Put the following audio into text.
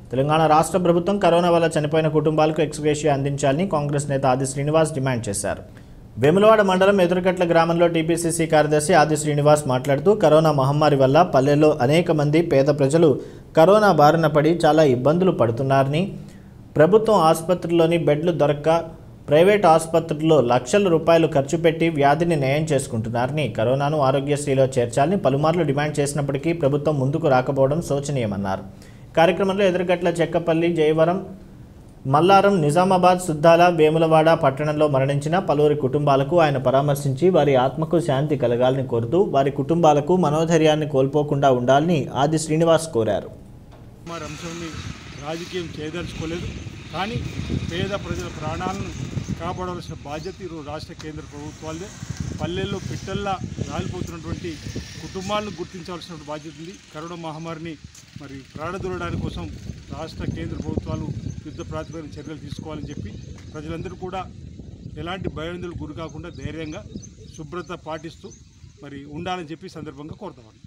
తెలంగాణ రాష్ట్ర ప్రభుత్వం కరోనా వల్ల చనిపోయిన కుటుంబాలకు ఎక్స్గ్రేషియా అందించాలని కాంగ్రెస్ నేత ఆది శ్రీనివాస్ డిమాండ్ చేశారు వేములవాడ మండలం ఎదురుగట్ల గ్రామంలో టీపీసీసీ కార్యదర్శి ఆది శ్రీనివాస్ మాట్లాడుతూ కరోనా మహమ్మారి వల్ల పల్లెల్లో అనేక మంది పేద ప్రజలు కరోనా బారిన పడి చాలా ఇబ్బందులు పడుతున్నారని ప్రభుత్వం ఆసుపత్రుల్లోని బెడ్లు దొరక్క ప్రైవేట్ ఆసుపత్రుల్లో లక్షల రూపాయలు ఖర్చు పెట్టి వ్యాధిని నయం చేసుకుంటున్నారని కరోనాను ఆరోగ్యశ్రీలో చేర్చాలని పలుమార్లు డిమాండ్ చేసినప్పటికీ ప్రభుత్వం ముందుకు రాకపోవడం శోచనీయమన్నారు కార్యక్రమంలో ఎదురుగట్ల చెక్కపల్లి జయవరం మల్లారం నిజామాబాద్ సుద్దాల వేములవాడ పట్టణంలో మరణించిన పలువురి కుటుంబాలకు ఆయన పరామర్శించి వారి ఆత్మకు శాంతి కలగాలని కోరుతూ వారి కుటుంబాలకు మనోధైర్యాన్ని కోల్పోకుండా ఉండాలని ఆది శ్రీనివాస్ కోరారు మరి అంశాన్ని రాజకీయం చేయదలుచుకోలేదు కానీ పేద ప్రజల ప్రాణాలను కాపాడవలసిన బాధ్యత ఈరోజు రాష్ట్ర కేంద్ర ప్రభుత్వాలదే పల్లెల్లో పిట్టల్లా రాలిపోతున్నటువంటి కుటుంబాలను గుర్తించవలసిన బాధ్యత ఉంది కరోనా మహమ్మారిని మరి ప్రాణదూరడానికి కోసం రాష్ట్ర కేంద్ర ప్రభుత్వాలు యుద్ధ ప్రాతిపదికన చర్యలు తీసుకోవాలని చెప్పి ప్రజలందరూ కూడా ఎలాంటి భయాందోళనకు గురి కాకుండా ధైర్యంగా శుభ్రత పాటిస్తూ మరి ఉండాలని చెప్పి ఈ సందర్భంగా కోరుతామని